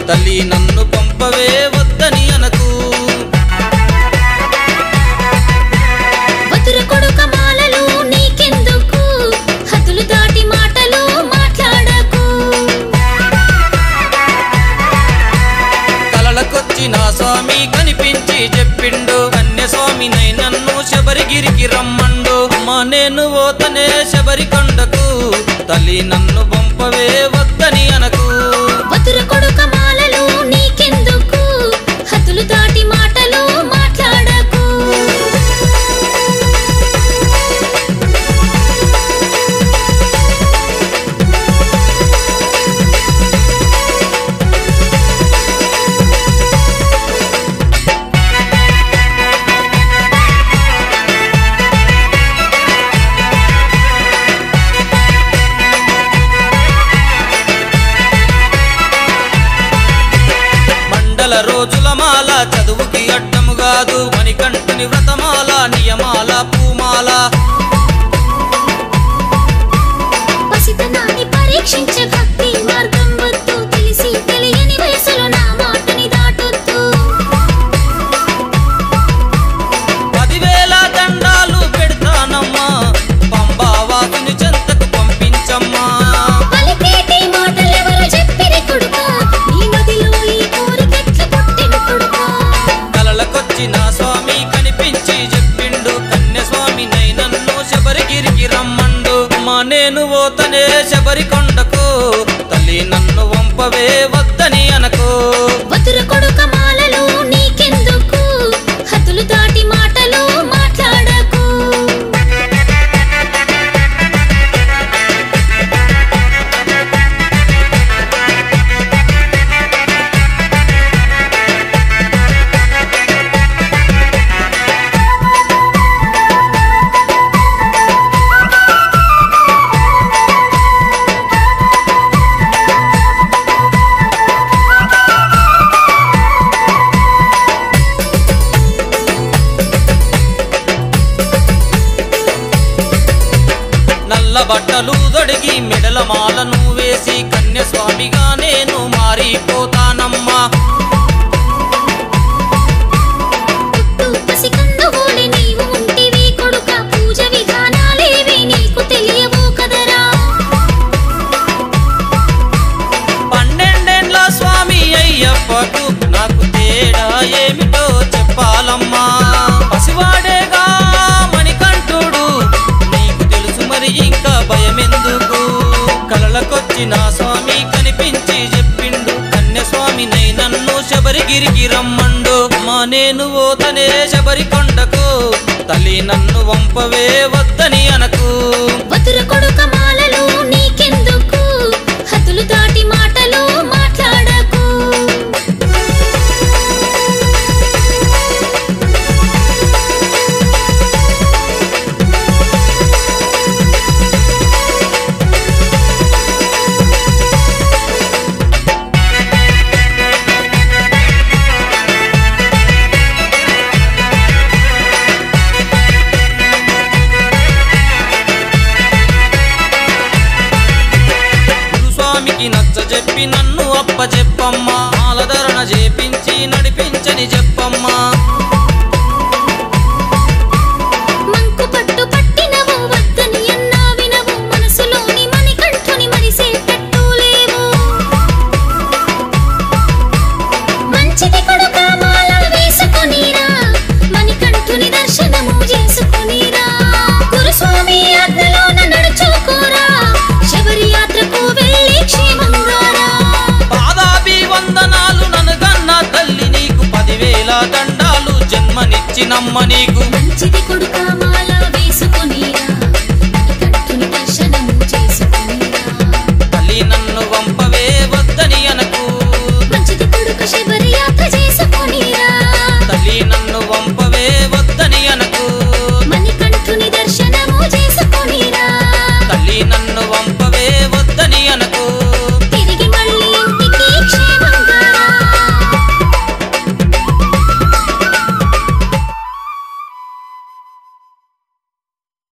తల్లి నన్ను పంపవే వద్దని అనకు వతుర కొడుక మాలలు నీకెందుకు హద్దులు దాటి మాటలు మాట్లాడకు కలలకొచ్చిన స్వామి కనిపించి చెప్పిండు కన్య స్వామినై నన్ను శబరిగిరికి రమ్మండు అమ్మ నేను ఓతనే శబరి కొండకు తల్లి నన్ను పంపవే వద్దని అనకు వతుర కొడుక మాలలు నీకెందుకు హద్దులు దాటి మాటలు మాట్లాడకు మండల రోజుల మాల చదువుకి అడ్డము కాదు మణికంఠుని వ్రతమాల నియమాల పూమాల పసితనాన్ని పరీక్షించే భక్తి మార్గం వద్దు తెలిసి తెలియని వయసులో నా మాటని దాటొద్దు పదివేల దండాలు పెడతానమ్మా పంబావాసుని చెంతకు పంపించమ్మా పలికేటి మాటలెవరు చెప్పిరి కొడుకా నీ మదిలో ఈ కోరికెట్ల పుట్టిన కొడుకా కలలకొచ్చిన స్వామి కనిపించి చెప్పిండు కన్య స్వామినై నన్ను శబరిగిరికి రమ్మండు అమ్మా నేను ఓతనే శబరి కొండకు తల్లి నన్ను వంపవే వద్దని అనకు వతుర కొడుక మాలలు నీకెందుకు హద్దులు దాటి మాటలు మాట్లాడకు నల్ల బట్టలు దొడిగి మెడల మాలను వేసి కన్య స్వామిగా నేను మారిపోతానమ్మా పుట్టు పసికందువోలే నీవు ఉంటివి కొడుక పూజ విధానాలేవి నీకు తెలియవు కదరా పన్నెండేండ్ల స్వామి అయ్యప్పకు నాకు తేడా ఏమిటో చెప్పాలమ్మా పసివాడేగా మణికంఠుడు నీకు తెలుసు మరి ఇంకా భయమెందుకు కలలకొచ్చిన స్వామి కనిపించి చెప్పిండు కన్య స్వామినై నన్ను శబరిగిరికి రమ్మండు అమ్మా నేను ఓతనే శబరి కొండకు తల్లి నన్ను వంపవే వద్దని అనకు వతుర కొడుక మాలలు నీకెందుకు హద్దులు దాటి మాటలు మాట్లాడకు గురుస్వామికి నచ్చ చెప్పి నన్ను అప్ప చెప్పమ్మా మాలధరణ చేపి